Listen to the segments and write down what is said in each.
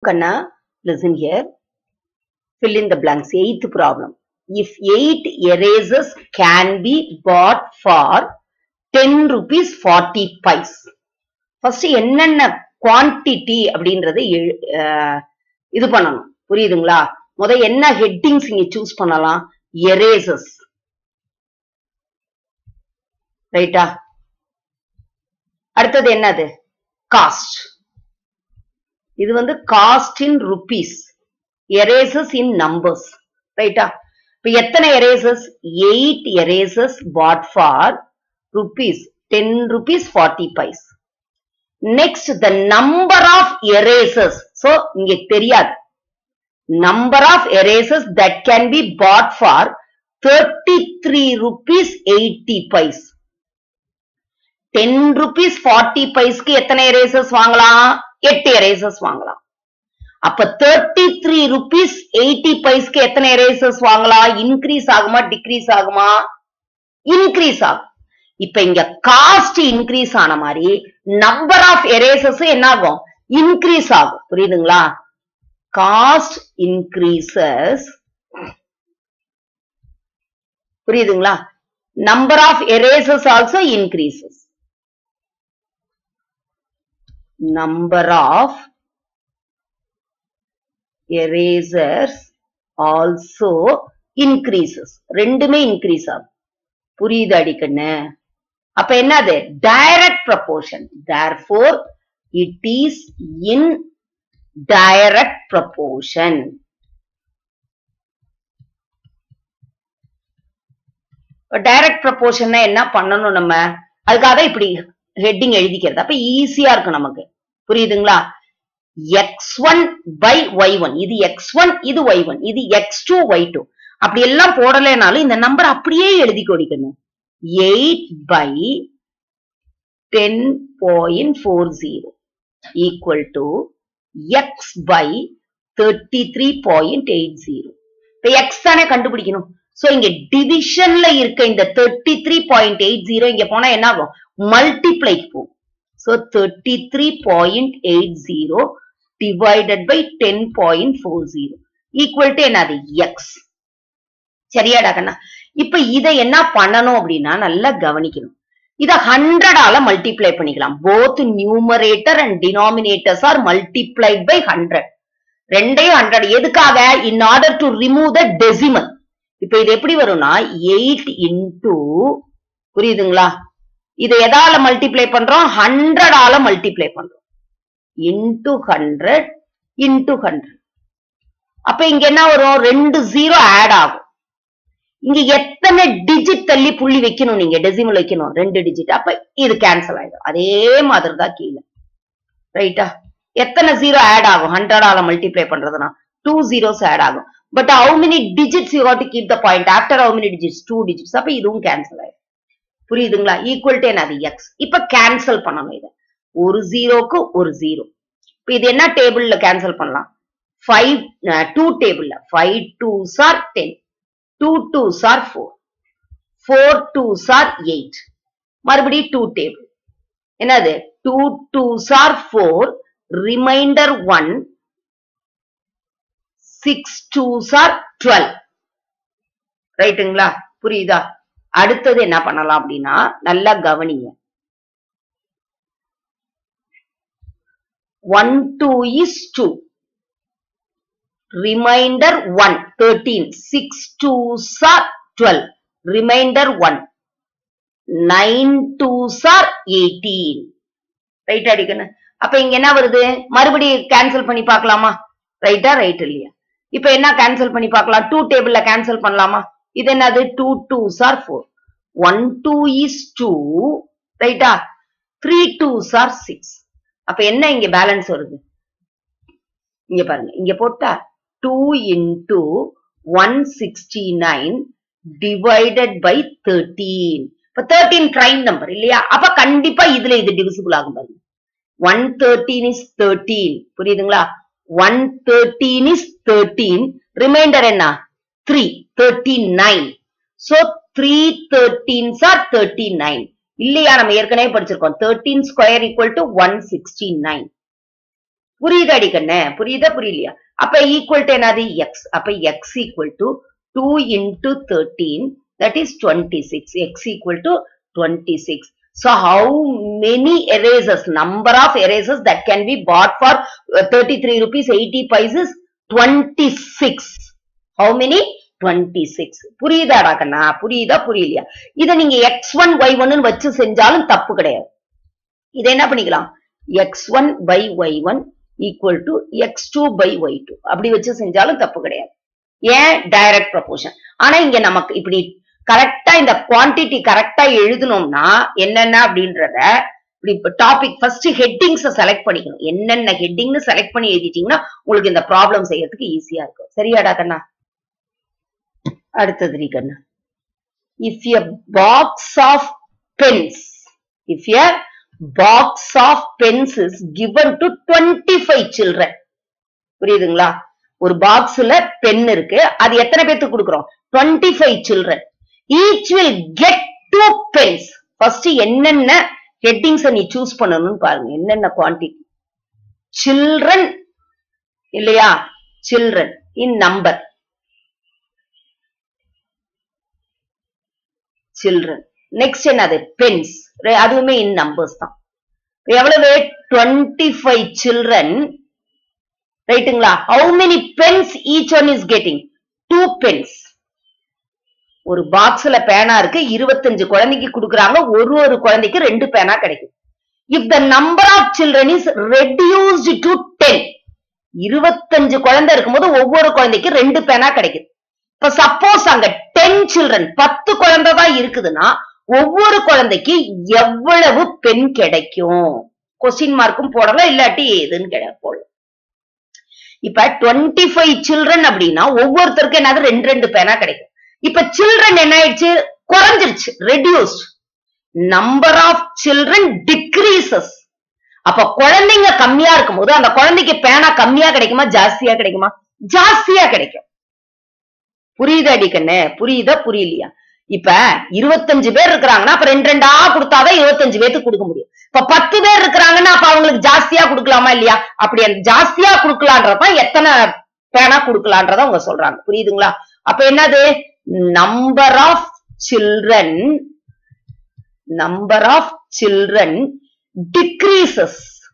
Kanna listen here fill in the blanks eighth problem if eight erasers can be bought for 10 rupees 40 pice first என்னென்ன quantity அப்படின்றதை எழு- அஹ், இது பண்ணணும் புரியுதுங்களா முத என்ன ஹெட்டிங்ஸ் இங்க சூஸ் பண்ணலாம் erasers ரைட்டா அடுத்தது என்னது காஸ்ட் இது வந்து cost in rupees erasers in numbers ரைட்டா இப்ப எத்தனை erasers eight erasers bought for rupees ten rupees forty paise next the number of erasers so இங்க தெரியாது number of erasers that can be bought for thirty three rupees eighty paise ten rupees forty பைஸ்க்கு எத்தனை erasers வாங்கலாம் எட்டு erasers வாங்கலாம் அப்ப thirty three rupees eighty பைஸ்க்கு எத்தனை எரேசஸ் வாங்கலாம் இன்க்ரீஸ் ஆகுமா டிக்ரீஸ் ஆகுமா இன்க்ரீஸ் ஆகும் இப்ப இங்க காஸ்ட் இன்க்ரீஸ் ஆன மாதிரி நம்பர் ஆஃப் எரேசஸ் என்ன ஆகும் இன்க்ரீஸ் ஆகும் புரியுதுங்களா காஸ்ட் இன்க்ரீசஸ் புரியுதுங்களா number of erasers also increases number of erasers also increases ரெண்டுமே increase ஆகும் புரியுது அடிக்கண்ணு அப்ப என்னது direct proportion therefore it is in direct proportion direct ப்ரப்போர்ஷன்னா என்ன பண்ணணும் நம்ம அதுக்காக தான் இப்படி ஹெட்டிங் எழுதிக்கிறது அப்ப ஈஸியா இருக்கும் நமக்கு புரியுதுங்களா X one by Y one இது எக்ஸ் ஒன் இது ஒய் ஒன் இது எக்ஸ் டூ ஒய் டூ அப்படி எல்லாம் போடலைனாலும் இந்த நம்பர் அப்படியே எழுதி கொடிக்கணும் eight by ten point four zero equal to X by thirty three point eight zero இப்ப எக்ஸ் தானே கண்டுபிடிக்கணும் சோ இங்க டிவிஷன்ல இருக்க இந்த thirty three point eight zero இங்க போனா என்ன ஆகும் மல்டிப்ளைக்கு போகும் so thirty three point eight zero divided by ten point four zero equal to என்னது எக்ஸ் சரியாடா கண்ணா இப்ப இதை என்ன பண்ணணும் அப்படின்னா நல்லா கவனிக்கணும் இத ஹண்ட்ரடால மல்டிப்ளை பண்ணிக்கலாம் both numerator and denominators are multiplied by hundred ரெண்டையும் ஹண்ட்ரட் எதுக்காக in order to remove the decimal இப்ப இது எப்படி வரும்னா எயிட் இன்டூ புரியுதுங்களா இதை எதால மல்டிப்ளை பண்றோம் ஹண்ட்ரடால மல்டிப்ளை பண்றோம் இன்டூ ஹண்ட்ரட் இன்டூ ஹண்ட்ரட் அப்ப இங்க என்ன வரும் ரெண்டு ஜீரோ ஆட் ஆகும் இங்க எத்தனை டிஜிட் தள்ளி புள்ளி வைக்கணும் நீங்க டெசிமல் வைக்கணும் ரெண்டு டிஜிட் அப்ப இது கேன்சல் ஆயிடும் அதே மாதிரி தான் கீழே ரைட்டா எத்தனை ஜீரோ ஆட் ஆகும் ஹண்ட்ரடால மல்டிப்ளை பண்றதுனா டூ ஜீரோஸ் ஆட் ஆகும் but how many digits you to keep the point after how many digits two digits அப்ப இதுவும் கேன்சல் ஆயிடும் புரியுதுங்களா ஈக்குவல் டு என்னது எக்ஸ் இப்ப கேன்சல் பண்ணணும் இதை ஒரு ஜீரோக்கு ஒரு ஜீரோ இப்ப இது என்ன டேபிள்ல கேன்சல் பண்ணலாம் ஃபைவ் டூ டேபிள்ல five two sir ten two two are four four two are eight மறுபடியும் டூ டேபிள் என்னது two two are four remainder one six two are twelve ரைட்டுங்களா புரியுதா அடுத்தது என்ன பண்ணலாம் அப்படின்னா நல்லா கவனிங்க one two is two remainder one thirteen six two are twelve remainder one nine two are eighteen right அடிக்கணும் அப்ப இங்க என்ன வருது மறுபடியும் கேன்சல் பண்ணி பார்க்கலாமா ரைட்டா ரைட் இல்லையா இப்ப என்ன கேன்சல் பண்ணி பார்க்கலாம் டூ டேபிள்ல கேன்சல் பண்ணலாமா இது என்னது two two are four one two is two ரைட்டா த்ரீ டூ சார் சிக்ஸ் அப்ப என்ன இங்க பேலன்ஸ் வருது இங்க பாருங்க இங்க போட்டா two into one sixty nine divided by thirteen இப்ப தேர்ட்டீன் பிரைம் நம்பர் இல்லையா அப்ப கண்டிப்பா இதுல இது டிவிசிபிள் ஆகும் பாருங்க ஒன் தேர்ட்டீன் இஸ் தேர்ட்டீன் புரியுதுங்களா one thirteen is thirteen remainder என்ன three thirteen nine so three thirteens are thirty nine இல்லையா நம்ம ஏற்கனவே படிச்சிருக்கோம் thirteen square equal to one sixty nine புரியுதாடி கண்ணு புரியுதா புரியலையா அப்ப ஈக்குவல் டு என்னது எக்ஸ் அப்ப X equal to two into thirteen that is twenty six X equal to twenty six So how many erasers, number of erasers that can be bought for uh, 33 rupees 80 paisas? 26. How many? 26. புரியுதாடா கண்ணா புரியுதா புரியலையா இத நீங்க X one Y ஒன்னு வச்சு செஞ்சாலும் தப்பு கிடையாது இதை என்ன பண்ணிக்கலாம் X one by Y one equal to X two by Y two அப்படி வச்சு செஞ்சாலும் தப்பு கிடையாது ஏன் டைரக்ட் ப்ரொபோஷன் ஆனா இங்க நமக்கு இப்படி கரெக்டா இந்த குவான்டிட்டி கரெக்டா எழுதணும்னா என்னென்ன அப்படின்றத இப்படி டாபிக் ஃபர்ஸ்ட் ஹெட்டிங்ஸ் செலக்ட் பண்ணிக்கணும் என்னென்ன ஹெட்டிங்னு செலக்ட் பண்ணி எழுதிட்டீங்கன்னா உங்களுக்கு இந்த ப்ராப்ளம் செய்யறதுக்கு ஈஸியா இருக்கும் சரியாடா கண்ணா அடுத்தது ரீ கண்ணா if a box of pens if a box of pens is given to twenty five children புரியுதுங்களா ஒரு பாக்ஸ்ல பென் இருக்கு அது எத்தனை பேத்துக்கு கொடுக்குறோம் twenty five children each will get two pens first என்னென்ன ஹெட்டிங்ஸ் நீ சூஸ் பண்ணணும்னு பாருங்க என்னென்ன குவான்டிட்டி சில்ட்ரன் இல்லையா children in number children next என்னது பென்ஸ் அதுவுமே இன் நம்பர்ஸ் தான் எவ்வளவு டுவெண்ட்டி ஃபைவ் சில்ட்ரன் ரைட்டுங்களா how many pens each one is getting two pens ஒரு பாக்ஸ்ல பேனா இருக்கு இருபத்தஞ்சு குழந்தைக்கு கொடுக்குறாங்க ஒரு ஒரு குழந்தைக்கு ரெண்டு பேனா கிடைக்கும் if the number of children is reduced to ten இருபத்தஞ்சு குழந்தை இருக்கும்போது ஒவ்வொரு குழந்தைக்கு ரெண்டு பேனா கிடைக்குது இப்ப சப்போஸ் அங்க டென் சில்ட்ரன் பத்து குழந்தை தான் இருக்குதுன்னா ஒவ்வொரு குழந்தைக்கு எவ்வளவு பெண் கிடைக்கும் கொஸ்டின் மார்க்கும் போடலாம் இல்லாட்டி எதுன்னு கிடையாது போடலாம் இப்ப டுவெண்ட்டி ஃபைவ் சில்ட்ரன் அப்படின்னா ஒவ்வொருத்தருக்கும் என்னது ரெண்டு ரெண்டு பேனா கிடைக்கும் இப்ப சில்ட்ரன் என்ன ஆயிடுச்சு குறைஞ்சிருச்சு reduced number of children decreases அப்ப குழந்தைங்க கம்மியா இருக்கும்போது அந்த குழந்தைக்கு பேனா கம்மியா கிடைக்குமா ஜாஸ்தியா கிடைக்குமா ஜாஸ்தியா கிடைக்கும் புரியுதா அடிக்கண்ணு புரியுதா புரியலையா இப்ப இருபத்தஞ்சு பேர் இருக்கிறாங்கன்னா அப்ப ரெண்டு ரெண்டா கொடுத்தாதான் இருபத்தஞ்சு பேருக்கு கொடுக்க முடியும் இப்ப பத்து பேர் இருக்கிறாங்கன்னா அப்ப அவங்களுக்கு ஜாஸ்தியா கொடுக்கலாமா இல்லையா அப்படி அந்த ஜாஸ்தியா கொடுக்கலான்றதான் எத்தனை பேனா கொடுக்கலான்றத அவங்க சொல்றாங்க புரியுதுங்களா அப்ப என்னது number of children number of children decreases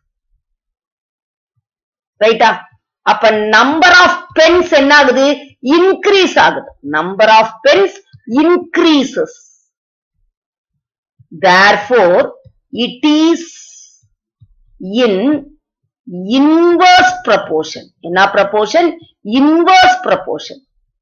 ரைட்டா அப்ப நம்பர் ஆஃப் பென்ஸ் என்ன ஆகுது இன்க்ரீஸ் ஆகுது number of pens increases therefore it is in inverse proportion என்ன proportion inverse proportion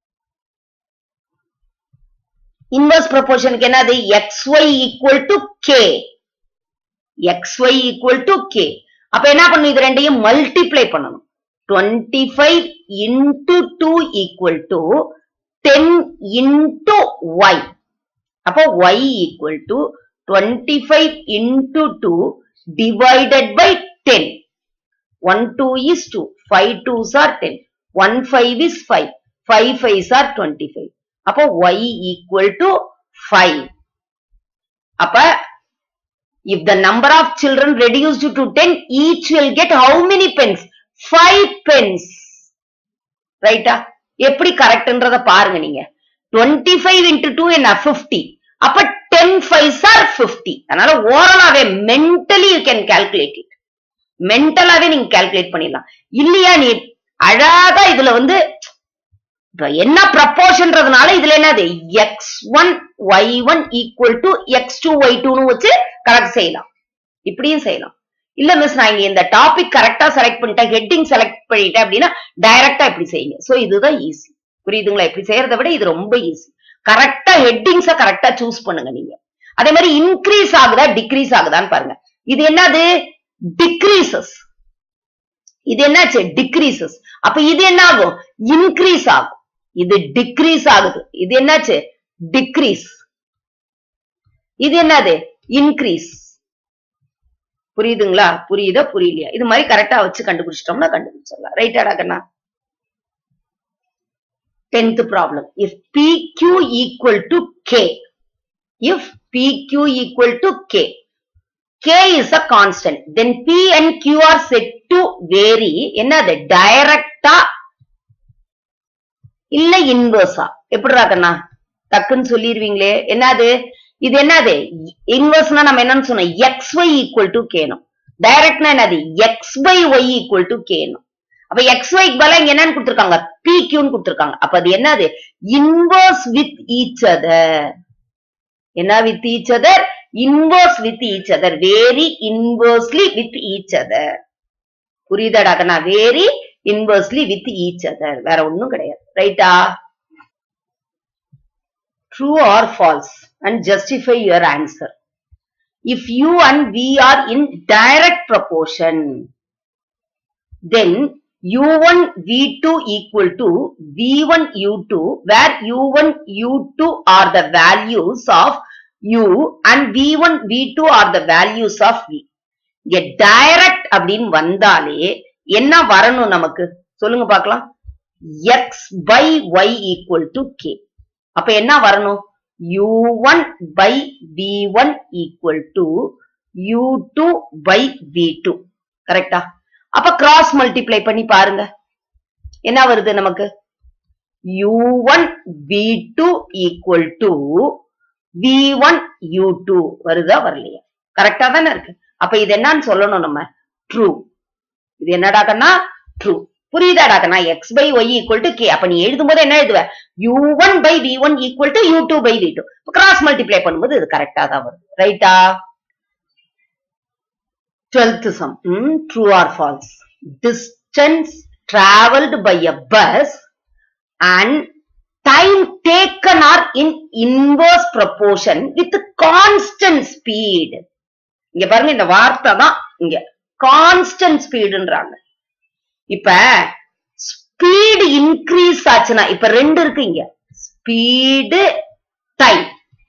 இன்வர்ஸ் ப்ரொபோர்ஷனுக்கு என்னது X Y equal to K X Y equal to K அப்ப என்ன பண்ணும் இது ரெண்டையும் மல்டிப்ளை பண்ணணும் twenty five into two equal to ten into Y அப்போ Y equal to twenty five into two divided by ten one two is two five twos are ten one five is five five fives are twenty five அப்போ y equal to 5 அப்ப if the number of children reduced to 10 each will get how many pence 5 pence ரைட்டா எப்படி கரெக்ட்ன்றத பாருங்க நீங்க 25 into 2 என்ன 50 அப்ப 10 5s are 50 அதனால ஓரலாவே mentally you can calculate it மென்டலாவே நீங்க கால்குலேட் பண்ணிடலாம் இல்லையா நீ அழகா இதுல வந்து இப்ப என்ன ப்ரப்போர்ஷன்றதுனால இதுல என்னது x one y one equal to X two y two வச்சு கரெக்ட் செய்யலாம் இப்படியும் செய்யலாம் இல்ல மிஸ் நான் இங்க இந்த டாபிக் கரெக்டா செலக்ட் பண்ணிட்டேன் ஹெட்டிங் செலக்ட் பண்ணிட்டேன் அப்படின்னா டைரக்டா இப்படி செய்யுங்க சோ இதுதான் ஈஸி புரியுதுங்களா இப்படி செய்யறதை விட இது ரொம்ப ஈஸி கரெக்டா ஹெட்டிங்ஸ கரெக்டா சூஸ் பண்ணுங்க நீங்க அதே மாதிரி இன்க்ரீஸ் ஆகுதா டிக்ரீஸ் ஆகுதான்னு பாருங்க இது என்னது டிக்ரீசஸ் இது என்னாச்சு டிக்ரீசஸ் அப்ப இது என்ன ஆகும் இன்க்ரீஸ் ஆகும் இது டிக்ரீஸ் ஆகுது இது என்னாச்சு டிக்ரீஸ் இது என்னது இன்க்ரீஸ் புரியுதுங்களா புரியுதா புரியலையா இது மாதிரி கரெக்டா வச்சு கண்டுபிடிச்சிட்டோம்னா கண்டுபிடிச்சிடலாம் ரைட்டாடா கண்ணா tenth problem if p q equal to k if p q equal to k k is a constant then p and q are set to vary என்னது டைரக்டா இல்ல இன்வர்ஸா எப்படிடா கண்ணா டக்குன்னு சொல்லிருவீங்களே என்னது இது என்னது இன்வர்ஸ்னா நம்ம என்னன்னு சொன்னோம் எக்ஸ் ஒய் ஈக்குவல் டு கேனும் டைரக்ட்னா என்னது x by y equal to கேனும் அப்ப எக்ஸ் ஒய்க்கு பதிலா இங்க என்னன்னு கொடுத்திருக்காங்க பி கியூன்னு கொடுத்திருக்காங்க அப்ப அது என்னது இன்வர்ஸ் வித் ஈச் அதர் என்ன with each other inverse with each other vary inversely with each other புரியுதாடா கண்ணா vary inversely with each other வேற ஒண்ணும் கிடையாது ரைட்டா true or false and justify your answer if u and v are in direct proportion then u1 v2 equal to v1 u2 where u1 u2 are the values of u and v1 v2 are the values of v இங்க direct அப்படின்னு வந்தாலே என்ன வரணும் நமக்கு சொல்லுங்க பார்க்கலாம் x by y equal to k அப்ப என்ன வரணும் u1 by v1 equal to u2 by v2 கரெக்டா அப்ப கிராஸ் மல்டிப்ளை பண்ணி பாருங்க என்ன வருது நமக்கு u1 v2 equal to v1 u2 வருதா வரலையா கரெக்டா தானே இருக்கு அப்ப இது என்னன்னு சொல்லணும் நம்ம ட்ரூ இது என்னடாக்கன்னா ட்ரூ புரியுதாடாக்கண்ணா x by y equal to K அப்ப நீ எழுதும் போது என்ன எழுதுவ u one by v one equal to u two by v two cross multiply பண்ணும்போது இது கரெக்டா தான் வருது ரைட்டா twelfth sum true or false distance travelled by a bus and time taken are in inverse proportion with constant speed இங்க பாருங்க இந்த வார்த்தை தான் இங்க கான்ஸ்டன்ட் ஸ்பீடுன்றாங்க இப்ப ஸ்பீடு இன்க்ரீஸ் ஆச்சுன்னா இப்ப ரெண்டு இருக்கு இங்க ஸ்பீடு டைம்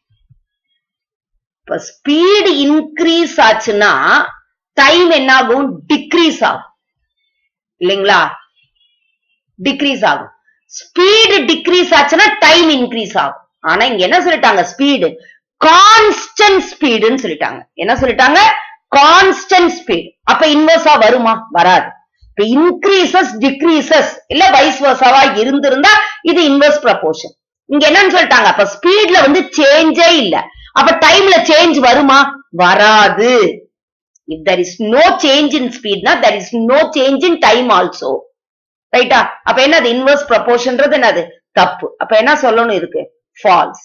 இப்ப ஸ்பீடு இன்க்ரீஸ் ஆச்சுன்னா டைம் என்ன ஆகும் டிக்ரீஸ் ஆகும் இல்லைங்களா டிக்ரீஸ் ஆகும் ஸ்பீடு டிக்ரீஸ் ஆச்சுன்னா டைம் இன்க்ரீஸ் ஆகும் ஆனா இங்க என்ன சொல்லிட்டாங்க ஸ்பீடு கான்ஸ்டன்ட் ஸ்பீடுன்னு சொல்லிட்டாங்க என்ன சொல்லிட்டாங்க கான்ஸ்டன்ட் ஸ்பீட் அப்ப இன்வர்ஸா வருமா வராது இப்ப இன்க்ரீசஸ் டிக்ரீசஸ் இல்ல வைஸ் வர்சாவா இருந்திருந்தா இது இன்வர்ஸ் ப்ரப்போர்ஷன் இங்க என்னன்னு சொல்லிட்டாங்க அப்ப ஸ்பீட்ல வந்து சேஞ்சே இல்ல அப்ப டைம்ல சேஞ்ச் வருமா வராது if there is no change in speed na there is no change in time also ரைட்டா அப்ப என்னது இன்வர்ஸ் ப்ரப்போர்ஷன்றது என்னது தப்பு அப்ப என்ன சொல்லணும் இருக்கு ஃபால்ஸ்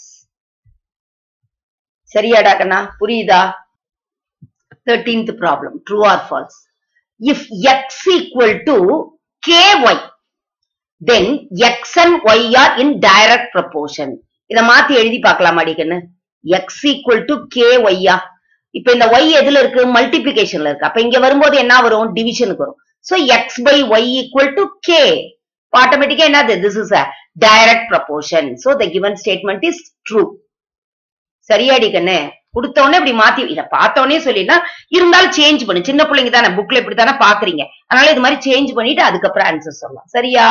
சரியாடா கண்ணா புரியுதா thirteenth problem true or false if x equal to k y then x and y are in direct proportion இத மாத்தி எழுதி பார்க்கலாம் அடிக்கன்னு எக்ஸ் ஈக்குவல் டு கே ஒய்யா இப்ப இந்த ஒய் எதுல இருக்கு மல்டிபிகேஷன்ல இருக்கு அப்ப இங்க வரும்போது என்ன வரும் டிவிஷனுக்கு வரும் so x by y equal to k ஆட்டோமேட்டிக்கா என்னது this is a direct proportion so the given statement is true சரியாடி கண்ணு கொடுத்த உடனே இப்படி மாத்தி இத பார்த்த உடனே சொல்லினா இருந்தாலும் சேஞ்ச் பண்ணு சின்ன பிள்ளைங்க தானே புக்ல இப்படி தானே பாக்குறீங்க அதனால இது மாதிரி சேஞ்ச் பண்ணிட்டு அதுக்கப்புறம் ஆன்சர் சொல்லலாம் சரியா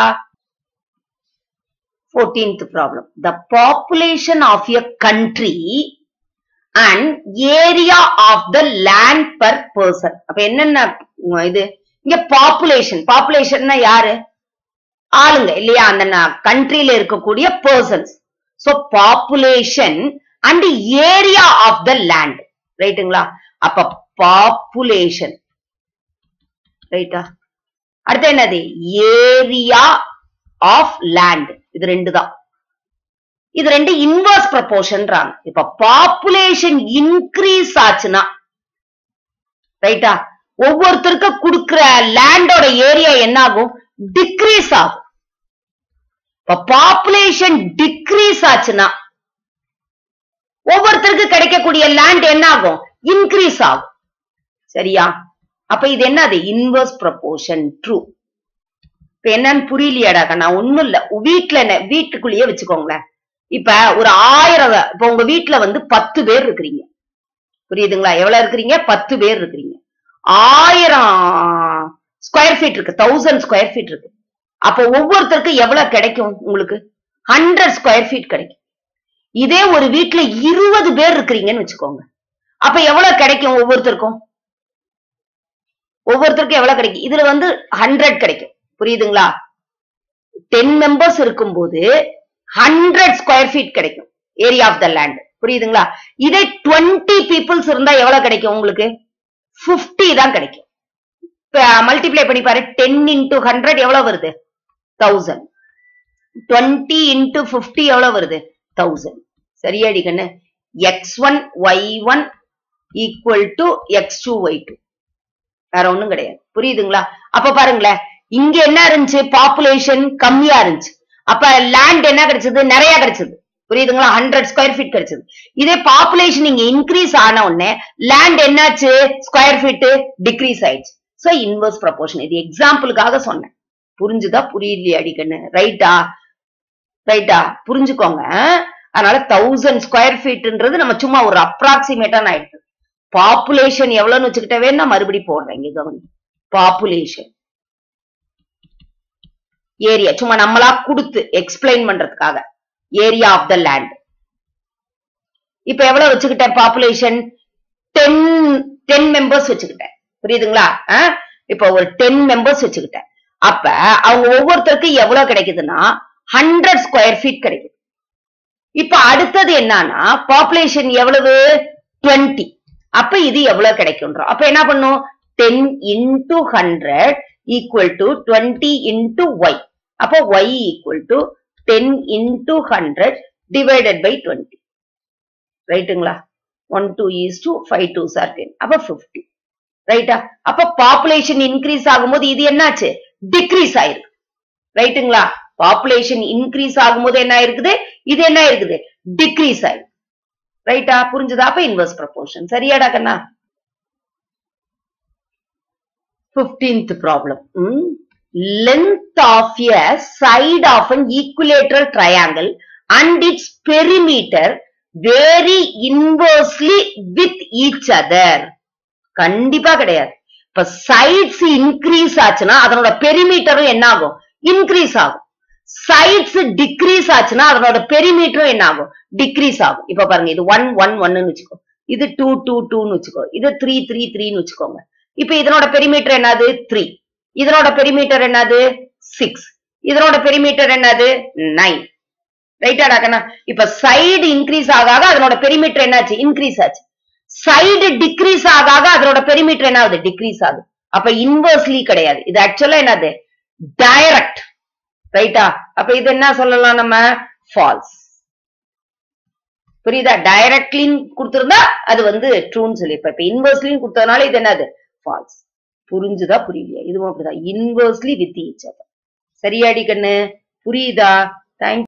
14th problem the population of a country and area of the land per person அப்ப என்னென்ன உம், இது இங்க பாப்புலேஷன் பாப்புலேஷன்னா யாரு ஆளுங்க இல்லையா அந்த கண்ட்ரில இருக்கக்கூடிய persons so population and area of the land ரைட்டுங்களா அப்ப பாப்புலேஷன் ரைட்டா அடுத்து என்னது ஏரியா ஆஃப் லேண்ட் இது ரெண்டு தான் இது ரெண்டு இன்வர்ஸ் ப்ரப்போர்ஷன்றாங்க இப்ப பாப்புலேஷன் இன்க்ரீஸ் ஆச்சுன்னா ரைட்டா ஒவ்வொருத்தருக்கு கொடுக்கிற லேண்டோட ஏரியா என்ன ஆகும் டிக்ரீஸ் ஆகும் இப்ப பாப்புலேஷன் டிக்ரீஸ் ஆச்சுன்னா ஒவ்வொருத்தருக்கு கிடைக்கக்கூடிய லேண்ட் என்ன ஆகும் இன்க்ரீஸ் ஆகும் சரியா அப்ப இது என்னது இன்வர்ஸ் ப்ரப்போர்ஷன் ட்ரூ இப்ப என்னன்னு புரியலையாடா கண்ணா ஒண்ணும் இல்ல வீட்டுல என்ன வீட்டுக்குள்ளேயே வச்சுக்கோங்களேன் இப்ப ஒரு ஆயிரம் இப்ப உங்க வீட்டுல வந்து பத்து பேர் இருக்கிறீங்க புரியுதுங்களா எவ்வளவு இருக்கிறீங்க பத்து பேர் இருக்கிறீங்க ஆயிரம் ஸ்கொயர் ஃபீட் இருக்கு தௌசண்ட் ஸ்கொயர் ஃபீட் இருக்கு அப்ப ஒவ்வொருத்தருக்கு எவ்வளவு கிடைக்கும் உங்களுக்கு ஹண்ட்ரட் ஸ்கொயர் ஃபீட் கிடைக்கும் இதே ஒரு வீட்டுல இருபது பேர் இருக்கிறீங்கன்னு வச்சுக்கோங்க அப்ப எவ்வளவு கிடைக்கும் ஒவ்வொருத்தருக்கும் ஒவ்வொருத்தருக்கும் எவ்வளவு கிடைக்கும் இதுல வந்து ஹண்ட்ரட் கிடைக்கும் புரியுதுங்களா டென் மெம்பர்ஸ் இருக்கும்போது ஹண்ட்ரட் ஸ்கொயர் ஃபீட் கிடைக்கும் ஏரியா ஆஃப் த லேண்ட் புரியுதுங்களா இதே டுவெண்ட்டி பீப்புள்ஸ் இருந்தா எவ்வளவு கிடைக்கும் உங்களுக்கு 50 தான் கிடைக்கும் இப்ப மல்டிப்ளை பண்ணி பாரு டென் இன்டூ ஹண்ட்ரட் எவ்வளவு வருது தௌசண்ட் டுவெண்ட்டி இன்டூ பிப்டி எவ்வளவு வருது தௌசண்ட் சரியாடி கண்ணு x one y one equal to X two Y two வேற ஒண்ணும் கிடையாது புரியுதுங்களா அப்ப பாருங்களேன் இங்க என்ன இருந்துச்சு பாப்புலேஷன் கம்மியா இருந்துச்சு அப்ப லேண்ட் என்ன கிடைச்சது நிறைய கிடைச்சது புரியுதுங்களா ஹண்ட்ரட் ஸ்கொயர் ஃபீட் கிடைச்சது இதே பாப்புலேஷன் இங்க இன்க்ரீஸ் ஆன உடனே லேண்ட் என்னாச்சு ஸ்கொயர் ஃபீட் டிக்ரீஸ் ஆயிடுச்சு சோ இன்வர்ஸ் ப்ரப்போர்ஷன் இது எக்ஸாம்பிளுக்காக சொன்னேன் புரிஞ்சுதா புரியலையா அடிக்கண்ணு ரைட்டா ரைட்டா புரிஞ்சுக்கோங்க அதனால தௌசண்ட் ஸ்கொயர் ஃபீட்ன்றது நம்ம சும்மா ஒரு அப்ராக்சிமேட்டா நான் எடுத்து பாப்புலேஷன் எவ்வளவுன்னு வச்சுக்கிட்டவே நான் மறுபடி போடுறேன் இங்க கவனி பாப்புலேஷன் ஏரியா சும்மா நம்மளா கொடுத்து எக்ஸ்பிளைன் பண்றதுக்காக ஏரியா ஆஃப் த லேண்ட் இப்ப எவ்வளவு வச்சுக்கிட்டேன் பாப்புலேஷன் டென் டென் மெம்பர்ஸ் வச்சுக்கிட்டேன் புரியுதுங்களா அஹ்? இப்ப ஒரு டென் மெம்பர்ஸ் வச்சுக்கிட்டேன் அப்ப அவங்க ஒவ்வொருத்தருக்கும் எவ்வளவு கிடைக்குதுன்னா ஹண்ட்ரட் ஸ்கொயர் ஃபீட் கிடைக்குது இப்ப அடுத்தது என்னன்னா பாப்புலேஷன் எவ்வளவு டுவெண்ட்டி அப்ப இது எவ்வளவு கிடைக்கும்ன்றோம் அப்ப என்ன பண்ணும் ten into hundred equal to twenty into y அப்போ Y equal to ten into hundred divided by twenty ரைட்டுங்களா one two is two five two sir ten அப்ப ஃபிஃப்டி ரைட்டா அப்ப பாப்புலேஷன் இன்க்ரீஸ் ஆகும்போது இது என்னாச்சு டிக்ரீஸ் ஆயிருக்கு ரைட்டுங்களா பாப்புலேஷன் இன்க்ரீஸ் ஆகும்போது என்ன ஆயிருக்குது இது என்ன இருக்குது டிக்ரீஸ் ஆயிருக்கு ரைட்டா புரிஞ்சுதா அப்ப இன்வர்ஸ் ப்ரொபோர்ஷன் சரியாடா கண்ணா 15th problem. Hmm? Length of a side of an equilateral triangle and its perimeter vary inversely with each other. கண்டிப்பா கிடையாது இப்ப சைட்ஸ் இன்க்ரீஸ் ஆச்சுன்னா அதனோட பெரிமீட்டரும் என்ன ஆகும் இன்க்ரீஸ் ஆகும் சைட்ஸ் டிக்ரீஸ் ஆச்சுன்னா அதனோட பெரிமீட்டரும் என்ன ஆகும் டிக்ரீஸ் ஆகும் இப்ப பாருங்க இது ஒன் ஒன் ஒன்னு வச்சுக்கோ இது டூ டூ டூன்னு வச்சுக்கோ இது த்ரீ த்ரீ த்ரீன்னு வச்சுக்கோங்க இப்ப இதனோட பெரிமீட்டர் என்னது த்ரீ இதனோட பெரிமீட்டர் என்னது சிக்ஸ் இதனோட பெரிமீட்டர் என்னது நைன் ரைட்டாடா கண்ணா இப்ப சைடு இன்க்ரீஸ் ஆக ஆக அதனோட பெரிமீட்டர் என்னாச்சு இன்க்ரீஸ் ஆச்சு சைடு டிக்ரீஸ் ஆக ஆக அதனோட பெரிமீட்டர் என்ன ஆகுது டிக்ரீஸ் ஆகுது அப்ப இன்வர்ஸ்லி கிடையாது இது ஆக்சுவலா என்னது டைரக்ட் ரைட்டா அப்ப இது என்ன சொல்லலாம் நம்ம ஃபால்ஸ் புரியுதா டைரக்ட்லின்னு கொடுத்திருந்தா அது வந்து ட்ரூன்னு சொல்லியிருப்ப இப்ப இன்வர்ஸ்லின்னு கொடுத்ததுனால இது என்னது ஃபால்ஸ் புரிஞ்சுதா புரியலையா இதுவும் அப்படிதான் இன்வர்ஸ்லி வித் ஈச் அதர் சரியாடி கண்ணு புரியுதா தேங்க்